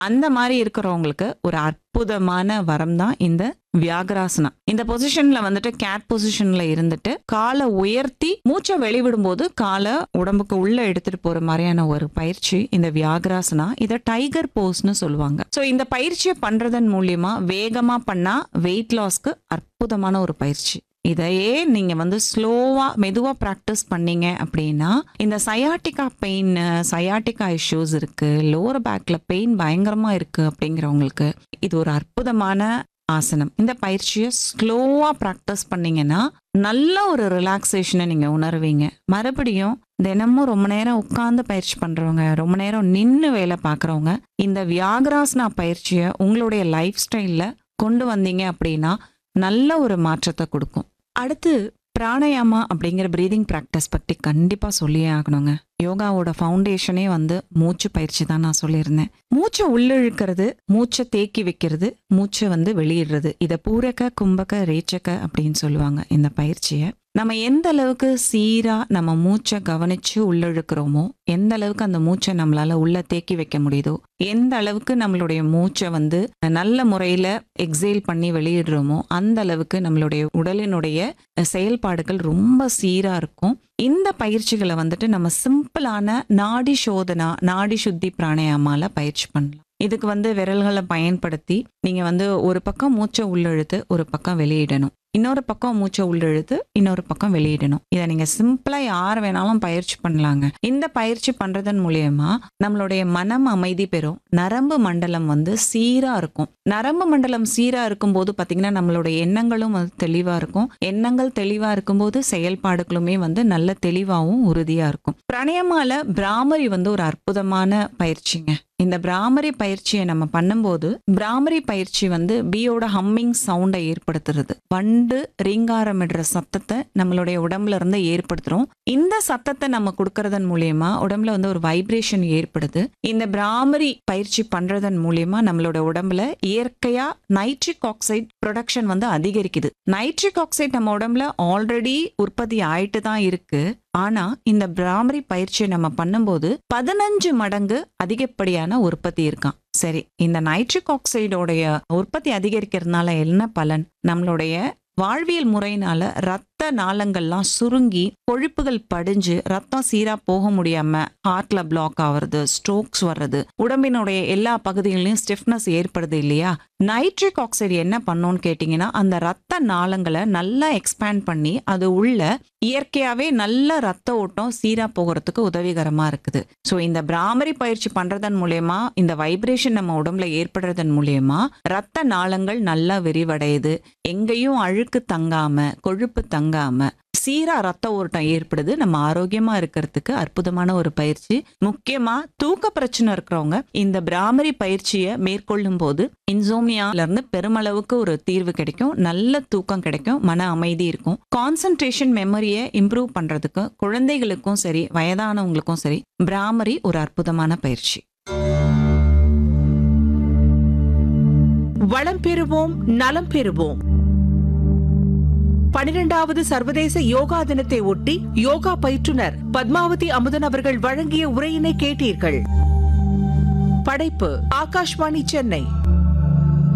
அந்த மாதிரி இருக்கிறவங்களுக்கு ஒரு அற்புதமான வரம் தான் இந்த வியாகராசனா இந்த பொசிஷன்ல வந்துட்டு கேட் பொசிஷன்ல இருந்துட்டு காலை உயர்த்தி மூச்சை வெளிவிடும்போது காலை உடம்புக்கு உள்ள எடுத்துட்டு போற மாதிரியான ஒரு பயிற்சி இந்த வியாகராசனா இதை டைகர் போஸ்னு சொல்லுவாங்க சோ இந்த பயிற்சியை பண்றதன் மூலியமா வேகமா பண்ணா வெயிட் லாஸ்க்கு அற்புதமான ஒரு பயிற்சி இதையே நீங்க வந்து ஸ்லோவா மெதுவா ப்ராக்டிஸ் பண்ணீங்க அப்படின்னா இந்த சயாட்டிகா பெயின் சயாட்டிகா இஷ்யூஸ் இருக்கு லோவர் பேக்ல பெயின் பயங்கரமா இருக்கு அப்படிங்கிறவங்களுக்கு இது ஒரு அற்புதமான ஆசனம் இந்த பயிற்சியை ஸ்லோவா ப்ராக்டிஸ் பண்ணீங்கன்னா நல்ல ஒரு ரிலாக்ஸேஷனை நீங்க உணர்வீங்க மறுபடியும் தினமும் ரொம்ப நேரம் உட்கார்ந்து பயிற்சி பண்றவங்க ரொம்ப நேரம் நின்று வேலை பார்க்குறவங்க இந்த வியாகராசனா பயிற்சியை உங்களுடைய லைஃப் ஸ்டைல்ல கொண்டு வந்தீங்க அப்படின்னா நல்ல ஒரு மாற்றத்தை கொடுக்கும் அடுத்து பிராணாயாமா அப்படிங்கிற பிரீதிங் ப்ராக்டிஸ் பற்றி கண்டிப்பா சொல்லியே ஆகணுங்க யோகாவோட ஃபவுண்டேஷனே வந்து மூச்சு பயிற்சி தான் நான் சொல்லியிருந்தேன் மூச்சை உள்ளிழுக்கிறது மூச்சை தேக்கி வைக்கிறது மூச்சை வந்து வெளியிடுறது இதை பூரக்க கும்பக ரேச்சக அப்படின்னு சொல்லுவாங்க இந்த பயிற்சியை நம்ம எந்த அளவுக்கு சீரா நம்ம மூச்சை கவனிச்சு உள்ளிழுக்கிறோமோ எந்த அளவுக்கு அந்த மூச்சை நம்மளால உள்ள தேக்கி வைக்க முடியுதோ எந்த அளவுக்கு நம்மளுடைய மூச்சை வந்து நல்ல முறையில எக்ஸேல் பண்ணி வெளியிடுறோமோ அந்த அளவுக்கு நம்மளுடைய உடலினுடைய செயல்பாடுகள் ரொம்ப சீரா இருக்கும் இந்த பயிற்சிகளை வந்துட்டு நம்ம சிம்பிளான நாடி சோதனா நாடி சுத்தி பிராணாயாமால பயிற்சி பண்ணலாம் இதுக்கு வந்து விரல்களை பயன்படுத்தி நீங்க வந்து ஒரு பக்கம் மூச்சை உள்ளிழுத்து ஒரு பக்கம் வெளியிடணும் இன்னொரு பக்கம் மூச்சை உள்ளிழுத்து இன்னொரு பக்கம் வெளியிடணும் இதை நீங்க சிம்பிளா யார் வேணாலும் பயிற்சி பண்ணலாங்க இந்த பயிற்சி பண்றதன் மூலியமா நம்மளுடைய மனம் அமைதி பெறும் நரம்பு மண்டலம் வந்து சீரா இருக்கும் நரம்பு மண்டலம் சீரா இருக்கும்போது பாத்தீங்கன்னா நம்மளுடைய எண்ணங்களும் வந்து தெளிவா இருக்கும் எண்ணங்கள் தெளிவா இருக்கும்போது செயல்பாடுகளுமே வந்து நல்ல தெளிவாகவும் உறுதியா இருக்கும் பிரணயமால பிராமரி வந்து ஒரு அற்புதமான பயிற்சிங்க இந்த பிராமரி பயிற்சியை நம்ம பண்ணும்போது பிராமரி பயிற்சி வந்து பியோட ஹம்மிங் சவுண்டை ஏற்படுத்துறது வண்டு ரீங்காரமிடுற சத்தத்தை நம்மளுடைய உடம்புல இருந்து ஏற்படுத்துறோம் இந்த சத்தத்தை நம்ம கொடுக்கறதன் மூலியமா உடம்புல வந்து ஒரு வைப்ரேஷன் ஏற்படுது இந்த பிராமரி பயிற்சி பண்றதன் மூலியமா நம்மளோட உடம்புல இயற்கையா நைட்ரிக் ஆக்சைடு ப்ரொடக்ஷன் வந்து அதிகரிக்குது நைட்ரிக் ஆக்சைடு நம்ம உடம்புல ஆல்ரெடி உற்பத்தி ஆயிட்டு தான் இருக்கு ஆனா இந்த பிராமரி பயிற்சியை நம்ம பண்ணும்போது பதினஞ்சு மடங்கு அதிகப்படியான உற்பத்தி இருக்கான் சரி இந்த நைட்ரிக் ஆக்சைடோடைய உற்பத்தி அதிகரிக்கிறதுனால என்ன பலன் நம்மளுடைய வாழ்வியல் முறையினால ரத்த நாளங்கள்லாம் சுருங்கி கொழுப்புகள் படிஞ்சு ரத்தம் சீரா போக முடியாம ஹார்ட்ல பிளாக் ஆகுறது ஸ்ட்ரோக்ஸ் வர்றது உடம்பினுடைய எல்லா பகுதிகளிலும் ஸ்டிஃப்னஸ் ஏற்படுது இல்லையா நைட்ரிக் ஆக்சைடு என்ன பண்ணும்னு கேட்டிங்கன்னா அந்த ரத்த நாளங்களை நல்லா எக்ஸ்பேண்ட் பண்ணி அது உள்ள இயற்கையாவே நல்ல ரத்த ஓட்டம் சீரா போகிறதுக்கு உதவிகரமா இருக்குது ஸோ இந்த பிராமரி பயிற்சி பண்றதன் மூலயமா இந்த வைப்ரேஷன் நம்ம உடம்புல ஏற்படுறதன் மூலயமா ரத்த நாளங்கள் நல்லா விரிவடையுது எங்கேயும் அழுக்கு தங்காம கொழுப்பு தங்காம சீரா ரத்த ஓட்டம் ஏற்படுது நம்ம ஆரோக்கியமா இருக்கிறதுக்கு அற்புதமான ஒரு பயிற்சி முக்கியமா தூக்க பிரச்சனை இருக்கிறவங்க இந்த பிராமரி பயிற்சியை மேற்கொள்ளும் போது இன்சோமியால இருந்து பெருமளவுக்கு ஒரு தீர்வு கிடைக்கும் நல்ல தூக்கம் கிடைக்கும் மன அமைதி இருக்கும் கான்சன்ட்ரேஷன் மெமரியை இம்ப்ரூவ் பண்றதுக்கு குழந்தைகளுக்கும் சரி வயதானவங்களுக்கும் சரி பிராமரி ஒரு அற்புதமான பயிற்சி வளம் பெறுவோம் நலம் பெறுவோம் பனிரெண்டாவது சர்வதேச யோகா தினத்தை ஒட்டி யோகா பயிற்றுனர் பத்மாவதி அமுதன் அவர்கள் வழங்கிய உரையினை கேட்டீர்கள் படைப்பு ஆகாஷ்வாணி சென்னை